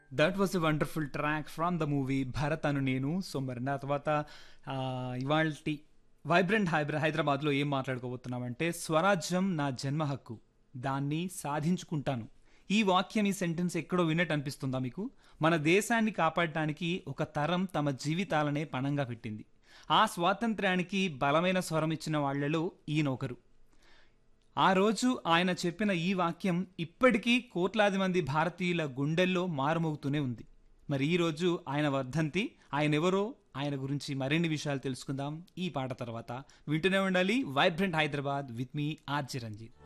that was a wonderful track from the movie Bharat Ane Nenu so మరి నా తర్వాత ఇవాళ వైబ్రెంట్ హైబ్ర హైదరాబాద్లో ఏం మాట్లాడుకోబోతున్నామంటే స్వరాజ్యం నా జన్మ హక్కు దాన్ని సాధించుకుంటాను ఈ వాక్యం ఈ సెంటెన్స్ ఎక్కడో విన్నట్టు అనిపిస్తుందా మీకు మన దేశాన్ని కాపాడటానికి ఒక తరం తమ జీవితాలనే పణంగా పెట్టింది ఆ స్వాతంత్ర్యానికి బలమైన స్వరం ఇచ్చిన వాళ్లలో ఈయన ఒకరు ఆ రోజు ఆయన చెప్పిన ఈ వాక్యం ఇప్పటికీ కోట్లాది మంది భారతీయుల గుండెల్లో మారుమోగుతూనే ఉంది మరి ఈ రోజు ఆయన వర్ధంతి ఆయన ఎవరో ఆయన గురించి మరిన్ని విషయాలు తెలుసుకుందాం ఈ పాట తర్వాత వింటూనే ఉండాలి vibrant Hyderabad with me RJ Ranjith